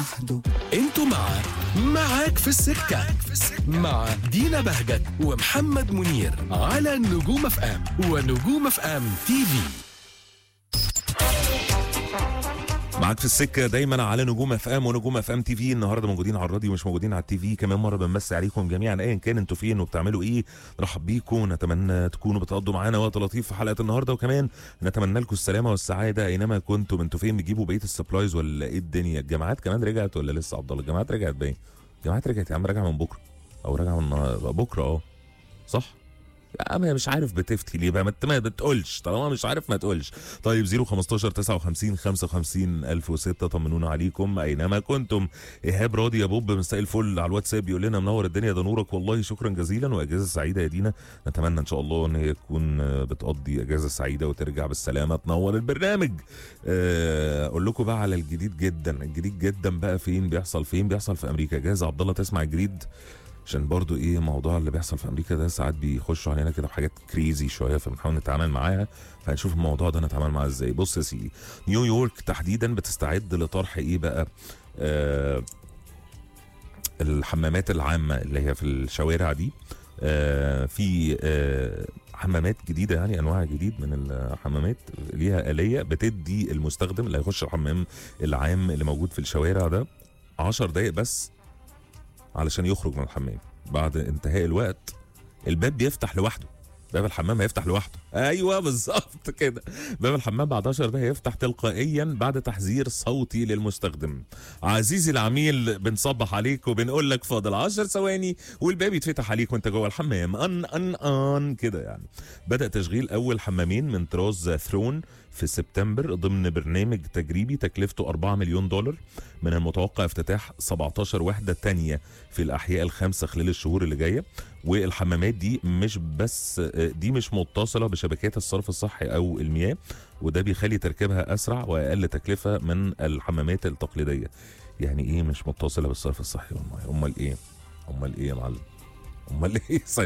لوحده انتوا مع معاك في السكة مع دينا بهجت ومحمد منير على نجوم اف ام ونجوم اف ام تي في معاك في السكه دايما على نجوم اف ام ونجوم اف ام تي في النهارده موجودين على الراديو مش موجودين على التي في كمان مره بنمسي عليكم جميعا ايا كان انتوا فين وبتعملوا ايه نرحب بيكم نتمنى تكونوا بتقضوا معانا وقت لطيف في حلقه النهارده وكمان نتمنى لكم السلامه والسعاده اينما كنتم انتوا فين بتجيبوا بقيه السبلايز ولا ايه الدنيا الجامعات كمان رجعت ولا لسه عبد الله الجامعات رجعت باين الجامعات رجعت يا عم راجعه من بكره او راجعه من النهار- بكره اه صح يا عم مش عارف بتفتي ليه بقى ما انت ما بتقولش طالما مش عارف ما تقولش طيب 015 59 55 1006 طمنونا عليكم اينما كنتم ايهاب راضي يا بوب مساء الفل على الواتساب بيقول لنا منور الدنيا ده نورك والله شكرا جزيلا واجازه سعيده يا دينا نتمنى ان شاء الله ان هي تكون آه، بتقضي اجازه سعيده وترجع بالسلامه تنور البرنامج آه، اقول لكم بقى على الجديد جدا الجديد جدا بقى فين بيحصل فين بيحصل في امريكا جاهز عبد الله تسمع الجديد عشان برضو ايه موضوع اللي بيحصل في امريكا ده ساعات بيخشوا علينا كده بحاجات كريزي شويه فبنحاول نتعامل معاها فهنشوف الموضوع ده نتعامل معاه ازاي بص يا سيدي نيويورك تحديدا بتستعد لطرح ايه بقى آه الحمامات العامه اللي هي في الشوارع دي آه في آه حمامات جديده يعني انواع جديد من الحمامات ليها اليه بتدي المستخدم اللي هيخش الحمام العام اللي موجود في الشوارع ده 10 دقايق بس علشان يخرج من الحمام بعد انتهاء الوقت الباب بيفتح لوحده باب الحمام هيفتح لوحده ايوه بالظبط كده باب الحمام بعد 10 دقايق يفتح تلقائيا بعد تحذير صوتي للمستخدم عزيزي العميل بنصبح عليك وبنقول لك فاضل 10 ثواني والباب يتفتح عليك وانت جوه الحمام ان ان ان كده يعني بدا تشغيل اول حمامين من طراز ثرون في سبتمبر ضمن برنامج تجريبي تكلفته 4 مليون دولار من المتوقع افتتاح 17 وحده تانية في الاحياء الخمسه خلال الشهور اللي جايه والحمامات دي مش بس دي مش متصله بشبكات الصرف الصحي او المياه وده بيخلي تركيبها اسرع واقل تكلفه من الحمامات التقليديه يعني ايه مش متصله بالصرف الصحي والمياه امال ايه امال ايه يا معلم امال ايه ثانيه